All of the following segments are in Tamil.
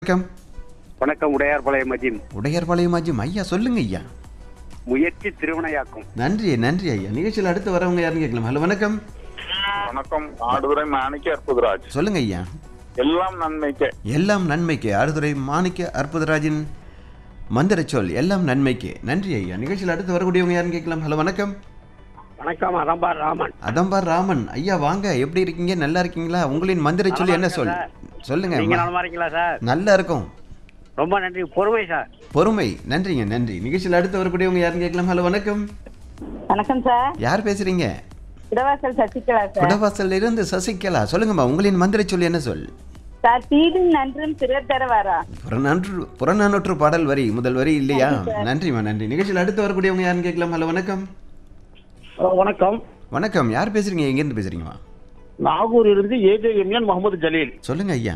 வணக்கம் வணக்கம் உடையார்பாளையம் மஜின் உடையார்பாளையம் ஆஜிம் ஐயா சொல்லுங்க ஐயா முயற்சி திருவினையாக்கும் நன்றி நன்றி ஐயா நிகழ்ச்சியில் அடுத்து வரவங்க யாருன்னு கேட்கலாம் ஹலோ வணக்கம் வணக்கம் ஆடுதுறை மாணிக்க அற்புதராஜ் சொல்லுங்க ஐயா எல்லாம் நன்மைக்கு எல்லாம் நன்மைக்கு ஆறுதுறை மாணிக்க அற்புதராஜின் மந்திரச் சொல் எல்லாம் நன்மைக்கு நன்றி ஐயா நிகழ்ச்சியில் அடுத்து வரக்கூடியவங்க யாருன்னு கேட்கலாம் ஹலோ வணக்கம் வணக்கம் அதம்பா ராமன் அதம்பார் ராமன் ஐயா வாங்க எப்படி இருக்கீங்க நல்லா இருக்கீங்களா உங்களின் மந்திரச் சொல் என்ன சொல் சொல்லுங்க நீங்க அம்மா. நலமா இருக்கீங்களா சார் நல்லா இருக்கும் ரொம்ப நன்றி பொறுமை சார் பொறுமை நன்றிங்க நன்றி நிகழ்ச்சியில் அடுத்து வரக்கூடியவங்க யாருன்னு கேட்கலாம் ஹலோ வணக்கம் வணக்கம் சார் யார் பேசுறீங்க இடவாசல் சசிகலா சார் குடவாசல்ல இருந்து சசிகலா சொல்லுங்கம்மா உங்களின் மந்திரச் சொல் என்ன சொல் சார் தீதும் நன்றும் பிறர் தர வாரா புறநானூற்று புறநானூற்று பாடல் வரி முதல் வரி இல்லையா நன்றிம்மா நன்றி நிகழ்ச்சியில் அடுத்து வரக்கூடியவங்க யாருன்னு கேட்கலாம் ஹலோ வணக்கம் வணக்கம் வணக்கம் யார் பேசுறீங்க எங்கேருந்து பேசுறீங்கம்மா நாகூரிலிருந்து ஏஜேஎம்என் முகமது ஜலீல் சொல்லுங்க ஐயா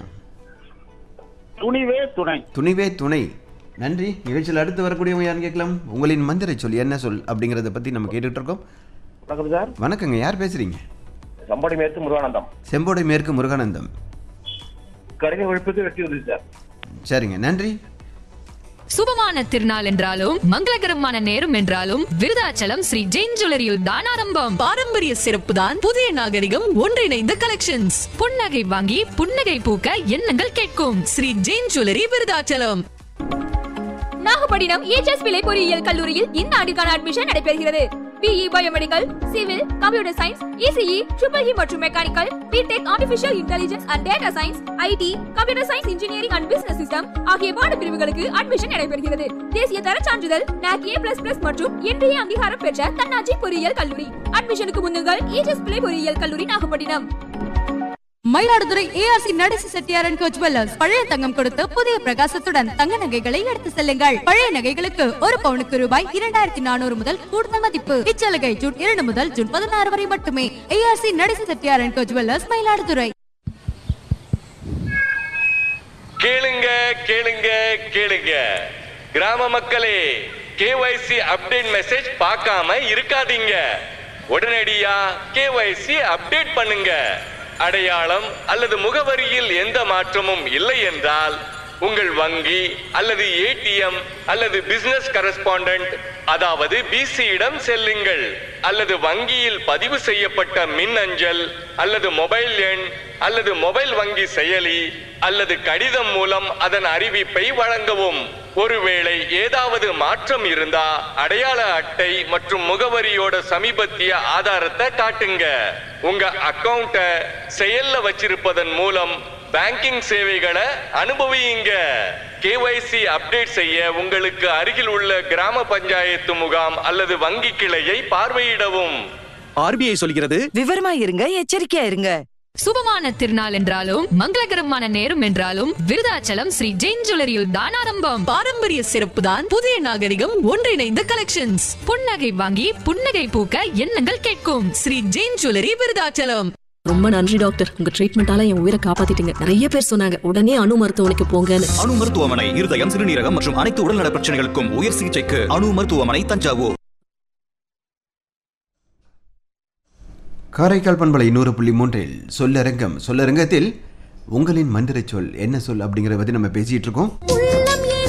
துணிவே துணை துணிவே துணை நன்றி நிகழ்ச்சியில் அடுத்து வரக்கூடியவங்க யாருன்னு கேட்கலாம் உங்களின் மந்திரச் சொல் என்ன சொல் அப்படிங்கிறத பத்தி நம்ம கேட்டுட்டு இருக்கோம் வணக்கம் சார் வணக்கங்க யார் பேசுறீங்க சம்படி மேற்கு முருகானந்தம் செம்போடை மேற்கு முருகானந்தம் கடின ஒழிப்புக்கு வெற்றி வந்து சார் சரிங்க நன்றி சுபமான திருநாள் என்றாலும் மங்களகரமான நேரம் என்றாலும் விருதாச்சலம் ஸ்ரீ ஜெயின் ஜுவல்லரியில் தான் ஆரம்பம் பாரம்பரிய சிறப்பு தான் புதிய நாகரிகம் ஒன்றிணைந்த கலெக்ஷன்ஸ் புன்னகை வாங்கி புன்னகை பூக்க எண்ணங்கள் கேட்கும் ஸ்ரீ ஜெயின் ஜுவல்லரி விருதாச்சலம் நாகப்பட்டினம் EHS விலை பொறியியல் கல்லூரியில் இந்த ஆண்டுக்கான அட்மிஷன் நடைபெறுகிறது BE biomedical civil computer science ECE triple E மற்றும் mechanical BTech artificial intelligence and data science IT computer science engineering and business system ஆகிய பாட பிரிவுகளுக்கு அட்மிஷன் நடைபெறுகிறது தேசிய தர சான்றிதழ் NAC A++ மற்றும் இன்றைய அங்கீகாரம் பெற்ற தன்னாட்சி பொறியியல் கல்லூரி அட்மிஷனுக்கு முன்னுங்கள் EHS விலை பொறியியல் கல்லூரி Nagapattinam Mayiladuthurai ARC Nadesi Chettiar and co jewellers பழைய தங்கம் கொடுத்து புதிய பிரகாசத்துடன் தங்க நகைகளை எடுத்து செல்லுங்கள் பழைய நகைகளுக்கு ஒரு பவுனுக்கு ரூபாய் இரண்டாயிரத்தி நானூறு முதல் கூடுதல் மதிப்பு இச்சலுகை ஜூன் இரண்டு முதல் ஜூன் பதினாறு வரை மட்டுமே ARC Nadesi Chettiar and co jewellers Mayiladuthurai கேளுங்க கேளுங்க கேளுங்க கிராம மக்களே கேஒய்சி அப்டேட் மெசேஜ் பார்க்காம இருக்காதீங்க உடனடியா கேஒய்சி அப்டேட் பண்ணுங்க அடையாளம் அல்லது முகவரியில் எந்த மாற்றமும் இல்லை என்றால் உங்கள் வங்கி அல்லது ஏடிஎம் அல்லது பிசினஸ் கரஸ்பாண்டன்ட் அதாவது பிசியிடம் செல்லுங்கள் அல்லது வங்கியில் பதிவு செய்யப்பட்ட மின் அஞ்சல் அல்லது மொபைல் எண் அல்லது மொபைல் வங்கி செயலி அல்லது கடிதம் மூலம் அதன் அறிவிப்பை வழங்கவும் ஒருவேளை ஏதாவது மாற்றம் இருந்தா அடையாள அட்டை மற்றும் முகவரியோட சமீபத்திய ஆதாரத்தை காட்டுங்க உங்க அக்கவுண்ட செயல்ல வச்சிருப்பதன் மூலம் பேங்கிங் சேவைகளை அனுபவியுங்க கேஒய்சி அப்டேட் செய்ய உங்களுக்கு அருகில் உள்ள கிராம பஞ்சாயத்து முகாம் அல்லது வங்கி கிளையை பார்வையிடவும் ஆர்பிஐ சொல்கிறது விவரமா இருங்க எச்சரிக்கையா இருங்க சுபமான திருநாள் என்றாலும் மங்களகரமான நேரம் என்றாலும் விருதாச்சலம் ஸ்ரீ ஜெயின் ஜுவல்லரியில் தான் ஆரம்பம் பாரம்பரிய சிறப்பு தான் புதிய நாகரிகம் ஒன்றிணைந்த கலெக்ஷன்ஸ் புன்னகை வாங்கி புன்னகை பூக்க எண்ணங்கள் கேட்கும் ஸ்ரீ ஜெயின் ஜுவல்லரி விருதாச்சலம் ரொம்ப நன்றி டாக்டர் உங்க ட்ரீட்மெண்டால என் உயிரை காப்பாத்திட்டீங்க நிறைய பேர் சொன்னாங்க உடனே அணு மருத்துவமனைக்கு போங்கன்னு அணு மருத்துவமனை இருதயம் சிறுநீரகம் மற்றும் அனைத்து உடல்நல பிரச்சனைகளுக்கும் உயர் சிகிச்சைக்கு அணு மருத்துவமனை தஞ்சாவூர் காரைக்கால் பண்பலை நூறு புள்ளி மூன்றில் சொல்லரங்கம் சொல்லரங்கத்தில் உங்களின் மந்திரச் சொல் என்ன சொல் அப்படிங்கிறத பற்றி நம்ம பேசிட்டு இருக்கோம்